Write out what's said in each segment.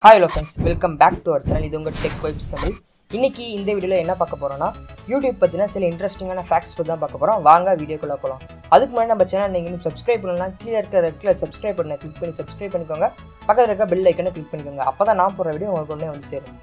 hi hello friends welcome back to our channel இது உங்கள் tech vibes Tamil இன்னைக்கு இந்த வீடியோவில் என்ன பார்க்க போகிறோம்னா யூடியூப் பற்றின சில இன்ட்ரெஸ்டிங்கான ஃபேக்ட்ஸ் பற்றி தான் பார்க்க போகிறோம் வாங்க வீடியோக்குள்ளே போகலாம் அதுக்கு முன்னாடி நம்ம சேனல் நீங்கள் இன்னும் சப்ஸ்கிரைப் பண்ணலாம் கீழே இருக்க ரெட்டில் சப்ஸ்கிரைப் பண்ண கிளிக் பண்ணி சப்ஸ்கிரைப் பண்ணிக்கோங்க பக்கத்தில் இருக்க பெல் ஐக்கனை கிளிக் பண்ணிக்கோங்க அப்போ தான் நான் போகிற வீடியோ உங்களுக்கு உடனே வந்து சேரும்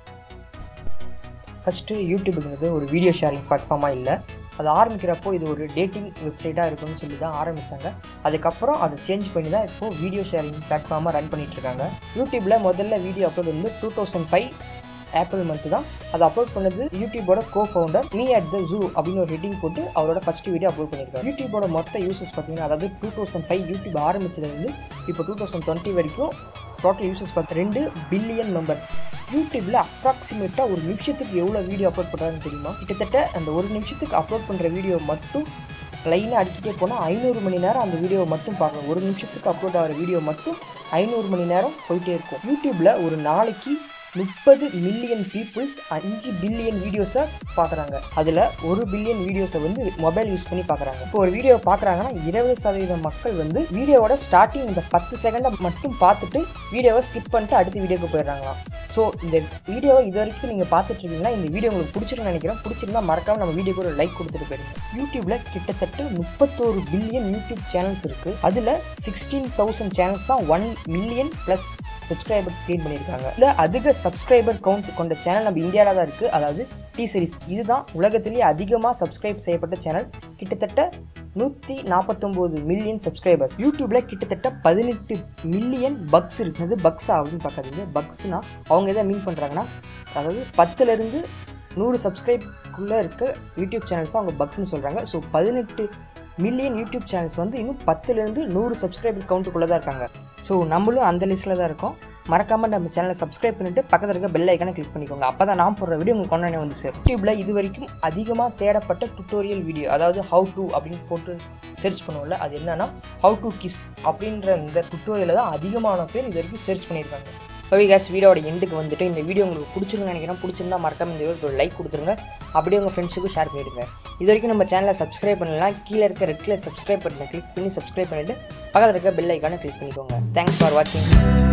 ஃபஸ்ட்டு யூடியூப்ங்கிறது ஒரு வீடியோ ஷேரிங் பிளாட்ஃபார்மாக இல்லை அது ஆரம்பிக்கிறப்போ இது ஒரு டேட்டிங் வெப்சைட்டாக இருக்கும்னு சொல்லி தான் ஆரம்பித்தாங்க அதுக்கப்புறம் அதை சேஞ்ச் பண்ணி தான் இப்போது வீடியோ ஷேரிங் பிளாட்ஃபார்மாக ரன் பண்ணிட்டு இருக்காங்க யூடியூப்பில் முதல்ல வீடியோ அப்லோட் வந்து two thousand five April month தான் அதை அப்லோட் பண்ணது யூடியூபோட cofounder me at the zoo அப்படின்னு ஒரு ஹெட்டிங் போட்டு அவரோட ஃபர்ஸ்ட் வீடியோ அப்லோட் பண்ணியிருக்காரு யூடியூபோட மொத்த யூசர்ஸ் பார்த்தீங்கன்னா அதாவது டூ தௌசண்ட் ஃபைவ் யூடியூப் ஆரம்பிச்சதுலேருந்து இப்போ டூ தௌசண்ட் டுவெண்ட்டி வரைக்கும் டோட்டல் யூசர்ஸ் பார்த்து ரெண்டு பில்லியன் மெம்பர்ஸ் யூடியூப்பில் அப்ராக்சிமேட்டாக ஒரு நிமிஷத்துக்கு எவ்வளோ வீடியோ அப்லோட் பண்ணுறாங்கன்னு தெரியுமா கிட்டத்தட்ட அந்த ஒரு நிமிஷத்துக்கு அப்லோட் பண்ணுற வீடியோ மட்டும் லைனாக அடிக்கிட்டே போனால் ஐநூறு மணி நேரம் அந்த வீடியோவை மட்டும் பார்க்கலாம் ஒரு நிமிஷத்துக்கு அப்லோட் ஆகிற வீடியோ மட்டும் ஐநூறு மணி நேரம் போயிட்டே இருக்கும் யூடியூப்பில் ஒரு நாளைக்கு முப்பது மில்லியன் பீப்புள்ஸ் அஞ்சு பில்லியன் வீடியோஸை பார்க்குறாங்க அதில் ஒரு பில்லியன் வீடியோஸை வந்து மொபைல் யூஸ் பண்ணி பார்க்குறாங்க இப்போ ஒரு வீடியோ பார்க்குறாங்கன்னா இருபது சதவீத மக்கள் வந்து வீடியோவோட ஸ்டார்டிங் இந்த பத்து செகண்டை மட்டும் பார்த்துட்டு வீடியோவை ஸ்கிப் பண்ணிட்டு அடுத்த வீடியோக்கு போயிடுறாங்களாம் ஸோ இந்த வீடியோவை இது வரைக்கும் நீங்கள் பார்த்துட்டு இருக்கீங்கன்னா இந்த வீடியோ உங்களுக்கு பிடிச்சிருன்னு நினைக்கிறேன் பிடிச்சிருந்தா மறக்காம நம்ம வீடியோக்கு ஒரு லைக் கொடுத்துட்டு போயிருங்க யூடியூப்ல கிட்டத்தட்ட முப்பத்தோரு பில்லியன் யூடியூப் சேனல்ஸ் இருக்கு அதில் சிக்ஸ்டீன் தௌசண்ட் சேனல்ஸ் தான் one million plus subscribers create பண்ணியிருக்காங்க இல்லை அதிக சப்ஸ்கிரைபர் கவுண்ட் கொண்ட சேனல் நம்ம இந்தியாவில் தான் இருக்குது அதாவது டி சீரிஸ் இதுதான் உலகத்திலேயே அதிகமாக சப்ஸ்கிரைப் செய்யப்பட்ட சேனல் கிட்டத்தட்ட நூற்றி நாற்பத்தொம்போது மில்லியன் சப்ஸ்கிரைபர்ஸ் யூடியூப்பில் கிட்டத்தட்ட பதினெட்டு மில்லியன் பக்ஸ் இருக்குது பக்ஸ் அப்படின்னு பார்க்காதீங்க பக்ஸ்னா அவங்க எதை மீன் பண்ணுறாங்கன்னா அதாவது பத்துலேருந்து நூறு சப்ஸ்கிரைப்குள்ளே இருக்க யூடியூப் சேனல்ஸ் அவங்க பக்ஸ்னு சொல்கிறாங்க ஸோ பதினெட்டு மில்லியன் யூடியூப் சேனல்ஸ் வந்து இன்னும் பத்துலேருந்து நூறு சப்ஸ்கிரைபர் கவுண்ட்டுக்குள்ளே தான் இருக்காங்க ஸோ நம்மளும் அந்த லிஸ்ட்டில் தான் இருக்கோம் மறக்காமல் நம்ம சேனலை சப்ஸ்கிரைப் பண்ணிட்டு பக்கத்தில் இருக்க பெல் ஐக்கனை கிளிக் பண்ணிக்கோங்க அப்போ தான் நான் போடுற வீடியோ உங்களுக்கு கொண்டாடி வந்து சேரும் யூடியூப்பில் இது வரைக்கும் அதிகமாக தேடப்பட்ட டுட்டோரியல் வீடியோ அதாவது ஹவு டு அப்படின்னு போட்டு சர்ச் பண்ணுவோம்ல அது என்னன்னா ஹவு டு கிஸ் அப்படின்ற இந்த டுட்டோரியலை தான் அதிகமான பேர் இது வரைக்கும் சர்ச் பண்ணியிருக்காங்க ஓகே கேஸ் வீடியோட எண்டுக்கு வந்துட்டு இந்த வீடியோ உங்களுக்கு பிடிச்சிருன்னு நினைக்கிறேன் பிடிச்சிருந்தா மறக்காம இந்த வீடியோ ஒரு லைக் கொடுத்துருங்க அப்படியே உங்கள் ஃப்ரெண்ட்ஸுக்கும் ஷேர் பண்ணிவிடுங்க இது வரைக்கும் நம்ம சேனலை சப்ஸ்கிரைப் பண்ணலாம் கீழே இருக்க ரெட் கலர் சப்ஸ்கிரைப் பட்டனை கிளிக் பண்ணி சப்ஸ்கிரைப் பண்ணிவிட்டு பக்கத்தில் இருக்க பெல் ஐக்கானை கிளிக் பண்ணிக்கோங்க தேங்க்ஸ் ஃபார் வாட்சிங்